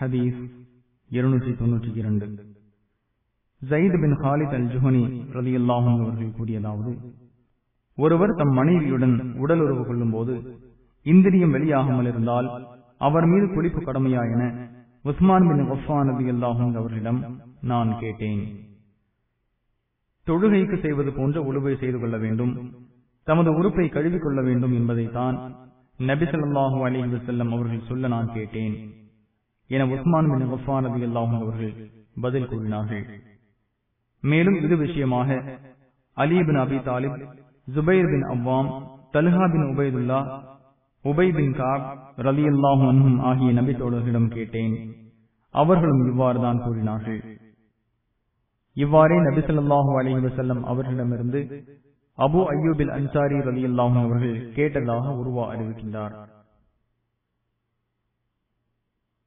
ஹதீஸ் இருநூற்றி தொன்னூற்றி இரண்டு ஜயித் பின் ஹாலித் அல் ஜுஹனி ரலியல்லாஹும் அவர்கள் கூறியதாவது ஒருவர் தம் மனைவியுடன் உடல் உறவு கொள்ளும் போது இந்திரியம் வெளியாகாமல் இருந்தால் அவர் மீது குளிப்பு கடமையா என உஸ்மான் பின் ஒஃபான் ரதி அல்லாஹும் அவர்களிடம் நான் கேட்டேன் தொழுகைக்கு செய்வது போன்ற உழுவை செய்து கொள்ள வேண்டும் தமது உறுப்பை கழுவிக் கொள்ள வேண்டும் என்பதைத்தான் நபி சொல்லாஹு அலி வசல்லம் அவர்கள் சொல்ல நான் கேட்டேன் என உஸ்மான் பின் ஒஃபான் ரதி அல்லாஹும் அவர்கள் பதில் கூறினார்கள் மேலும் இது விஷயமாக Ali bin Abi Talib Zubair bin Awwam Talha bin Ubaidullah Ubai bin Kaab ரலி அல்லாஹும் அன்ஹும் ஆகிய நபி தோழர்களிடம் கேட்டேன் அவர்களும் இவ்வாறு தான் கூறினார்கள் இவ்வாறே நபி சொல்லாஹு அலி வசல்லம் அவர்களிடமிருந்து அபு அய்யூபில் அன்சாரி ரலி அல்லாஹும் அவர்கள் கேட்டதாக உருவா அறிவிக்கின்றார்